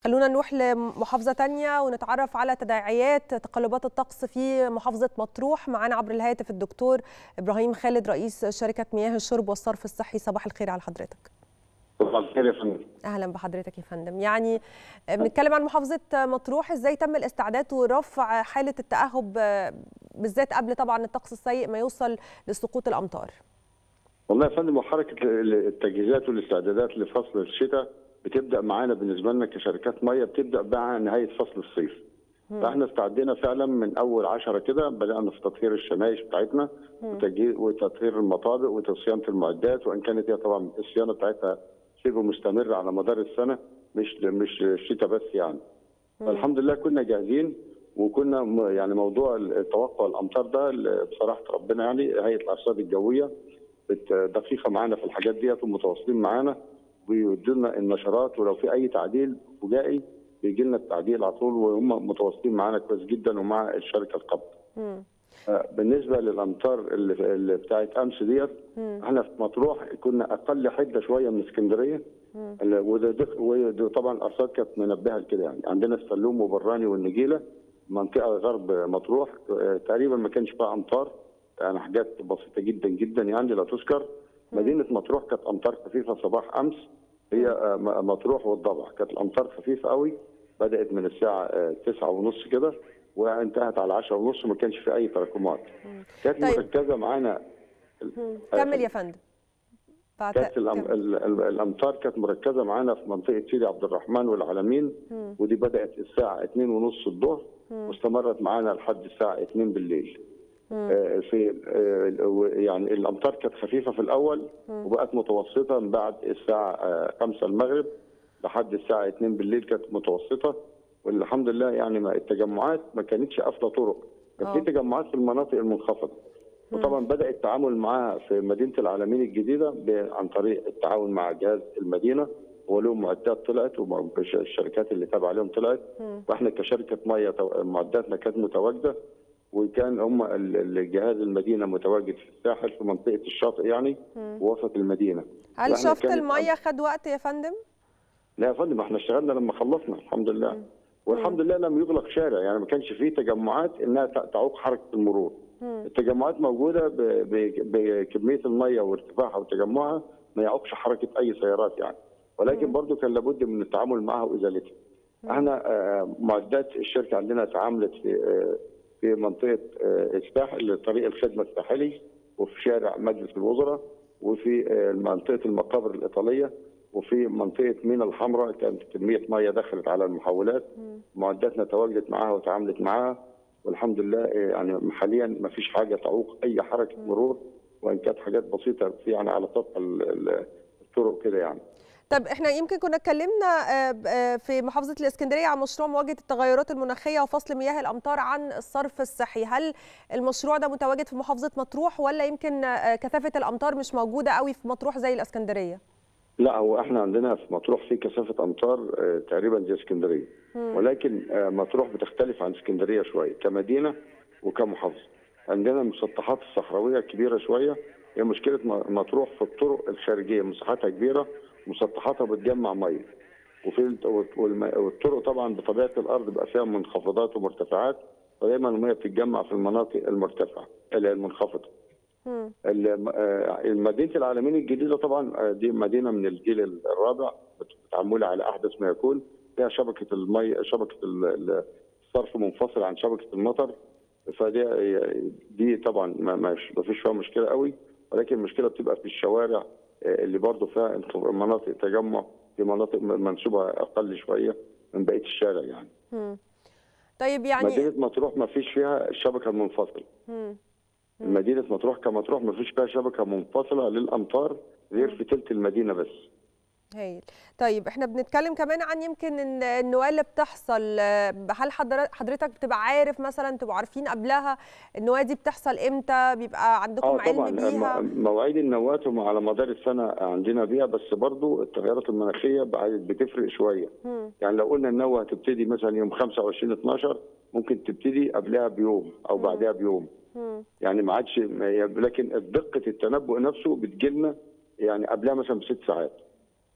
خلونا نروح لمحافظة تانية ونتعرف على تداعيات تقلبات الطقس في محافظة مطروح معانا عبر الهاتف الدكتور إبراهيم خالد رئيس شركة مياه الشرب والصرف الصحي صباح الخير على حضرتك صباح الخير يا فندم أهلا بحضرتك يا فندم يعني بنتكلم عن محافظة مطروح إزاي تم الاستعداد ورفع حالة التأهب بالذات قبل طبعا الطقس السيء ما يوصل لسقوط الأمطار والله يا فندم وحركة التجهيزات والاستعدادات لفصل الشتاء بتبدا معانا بالنسبه لنا كشركات ميه بتبدا مع نهايه فصل الصيف. مم. فاحنا استعدينا فعلا من اول 10 كده بدانا في تطهير الشمايش بتاعتنا وتطهير المطابق وتصيانه المعدات وان كانت هي طبعا الصيانه بتاعتها شبه مستمره على مدار السنه مش مش الشتاء بس يعني. فالحمد لله كنا جاهزين وكنا يعني موضوع توقع الامطار ده بصراحه ربنا يعني هيئه الارصاد الجويه دقيقه معانا في الحاجات ديت ومتواصلين معانا بيدوا لنا النشرات ولو في اي تعديل فجائي بيجي لنا التعديل على طول وهم متواصلين معانا كويس جدا ومع الشركه القبض. بالنسبه للامطار اللي, اللي بتاعت امس ديت احنا في مطروح كنا اقل حده شويه من اسكندريه وده طبعا الارصاد كانت منبهه لكده يعني عندنا السلوم وبراني والنجيله منطقه غرب مطروح تقريبا ما كانش فيها امطار يعني حاجات بسيطه جدا جدا يعني لا تذكر مدينه مطروح كانت امطار خفيفه صباح امس هي مطروح والضبع كانت الامطار خفيفه قوي بدات من الساعه 9 ونص كده وانتهت على 10 ونص ما كانش في اي تراكمات كانت طيب. مركزه معانا كمل يا فندم كانت الامطار كانت مركزه معانا في منطقه سيدي عبد الرحمن والعلمين ودي بدات الساعه 2 ونص الظهر واستمرت معانا لحد الساعه 2 بالليل في يعني الامطار كانت خفيفه في الاول وبقت متوسطه من بعد الساعه 5 المغرب لحد الساعه 2 بالليل كانت متوسطه والحمد لله يعني ما التجمعات ما كانتش قافله طرق كان في تجمعات في المناطق المنخفضه وطبعا بدا التعامل معاها في مدينه العالمين الجديده عن طريق التعاون مع جهاز المدينه ولهم معدات طلعت والشركات اللي تابعه لهم طلعت واحنا كشركه ميه معداتنا كانت متواجده وكان هم الجهاز المدينه متواجد في الساحل في منطقه الشاطئ يعني وسط المدينه هل شفت الميه خد وقت يا فندم؟ لا يا فندم احنا اشتغلنا لما خلصنا الحمد لله مم. والحمد لله لم يغلق شارع يعني ما كانش فيه تجمعات انها تعوق حركه المرور مم. التجمعات موجوده بكميه الميه وارتفاعها وتجمعها ما يعوقش حركه اي سيارات يعني ولكن برضه كان لابد من التعامل معها وازالتها احنا معدات الشركه عندنا تعاملت في في منطقه الساحل طريق الخدمه الساحلي وفي شارع مجلس الوزراء وفي منطقه المقابر الايطاليه وفي منطقه مينا الحمراء كانت كميه ميه دخلت على المحولات معداتنا تواجدت معاها وتعاملت معاها والحمد لله يعني حاليا ما فيش حاجه تعوق اي حركه مرور وان كانت حاجات بسيطه في يعني على سطح الطرق كده يعني. طب احنا يمكن كنا اتكلمنا في محافظه الاسكندريه عن مشروع مواجهه التغيرات المناخيه وفصل مياه الامطار عن الصرف الصحي، هل المشروع ده متواجد في محافظه مطروح ولا يمكن كثافه الامطار مش موجوده قوي في مطروح زي الاسكندريه؟ لا هو احنا عندنا في مطروح في كثافه امطار تقريبا زي اسكندريه ولكن مطروح بتختلف عن اسكندريه شويه كمدينه وكمحافظه. عندنا المسطحات الصحراويه كبيره شويه هي مشكله مطروح في الطرق الخارجيه مساحتها كبيره مسطحاتها بتجمع ميه وفي والطرق طبعا بطبيعه الارض بقى فيها منخفضات ومرتفعات فدايما الميه بتتجمع في المناطق المرتفعه المنخفضه. مدينه العالمين الجديده طبعا دي مدينه من الجيل الرابع متعمله على احدث ما يكون فيها شبكه المي شبكه الصرف منفصله عن شبكه المطر فدي دي طبعا ما فيش فيها مشكله قوي ولكن المشكله بتبقى في الشوارع اللي برضه فيها مناطق تجمع في مناطق منسوبه اقل شويه من بقيه الشارع يعني. مم. طيب يعني مدينه مطروح ما فيش فيها الشبكه المنفصله. مم. مدينه مطروح كمطروح ما فيش فيها شبكه منفصله للامطار غير في ثلث المدينه بس. هايل طيب احنا بنتكلم كمان عن يمكن النواه اللي بتحصل هل حضرتك بتبقى عارف مثلا تبقوا عارفين قبلها النواه دي بتحصل امتى بيبقى عندكم آه علم طبعا بيها مواعيد النواه على مدار السنه عندنا بيها بس برضو التغيرات المناخيه بتفرق شويه م. يعني لو قلنا النواه هتبتدي مثلا يوم 25 12 ممكن تبتدي قبلها بيوم او بعدها بيوم م. يعني ما عادش لكن دقه التنبؤ نفسه بتجيلنا يعني قبلها مثلا بست ساعات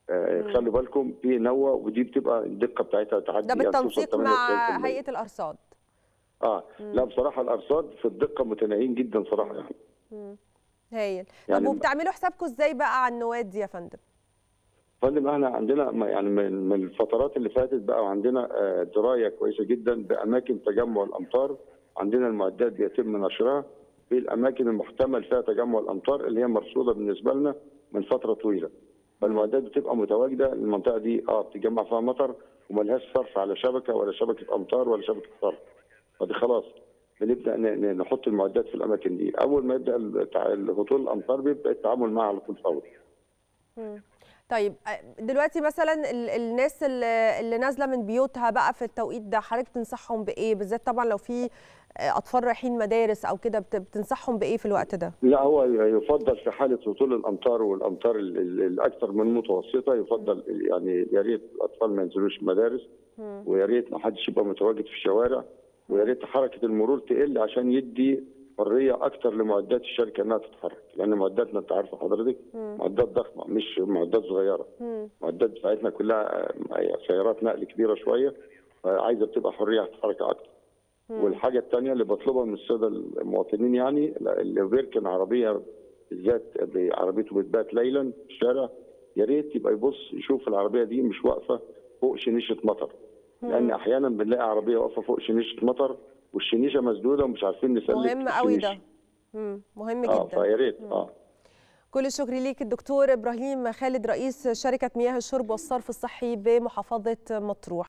آه، خلوا بالكم في نوة ودي بتبقى الدقه بتاعتها تعدي ده يعني توصل بالتنسيق مع 98%. هيئه الارصاد اه لا بصراحه الارصاد في الدقه متناهيين جدا صراحه يعني هايل يعني طب وبتعملوا حسابكم ازاي بقى على النواه دي يا فندم فندم احنا عندنا ما- يعني من من الفترات اللي فاتت بقى وعندنا آه، درايه كويسه جدا باماكن تجمع الامطار عندنا المعدات بيتم نشرها في الاماكن المحتمل فيها تجمع الامطار اللي هي مرصوده بالنسبه لنا من فتره طويله فالمعدات بتبقى متواجده المنطقه دي اه بتجمع فيها مطر وملهاش صرف على شبكه ولا شبكه امطار ولا شبكه صرف فدي خلاص بنبدا ن- ن- نحط المعدات في الاماكن دي اول ما يبدا التع- هطول الامطار بيبدا التعامل معها على طول فوري طيب آه، دلوقتي مثلا ال- الناس اللي اللي نازله من بيوتها بقى في التوقيت ده حضرتك تنصحهم بايه بالذات طبعا لو في آه، اطفال رايحين مدارس او كده بت- بتنصحهم بايه في الوقت ده لا هو يفضل في حاله هطول الامطار والامطار ال- ال- الاكثر من المتوسطه يفضل يعني يا ريت الاطفال ما ينزلوش المدارس ويا ريت ما حدش يبقى متواجد في الشوارع ويا ريت حركه المرور تقل عشان يدي حريه اكثر لمعدات الشركه انها تتحرك لان معداتنا انت عارفه حضرتك معدات ضخمه مش معدات صغيره معدات بتاعتنا كلها آه، سيارات نقل كبيره شويه عايزه بتبقى حريه حركه اكثر والحاجه الثانيه اللي بطلبها من الساده المواطنين يعني اللي بيركن عربيه بالذات عربيته بتبات ليلا في الشارع يا ريت يبقى يبص يشوف العربيه دي مش واقفه فوق شنيشه مطر لان احيانا بنلاقي عربيه واقفه فوق شنيشه مطر والشنيشه مسدوده ومش عارفين نسلك مهم قوي الشنيشة. ده مم، مهم اه جدا فيا ريت اه كل الشكر ليك الدكتور ابراهيم خالد رئيس شركه مياه الشرب والصرف الصحي بمحافظه مطروح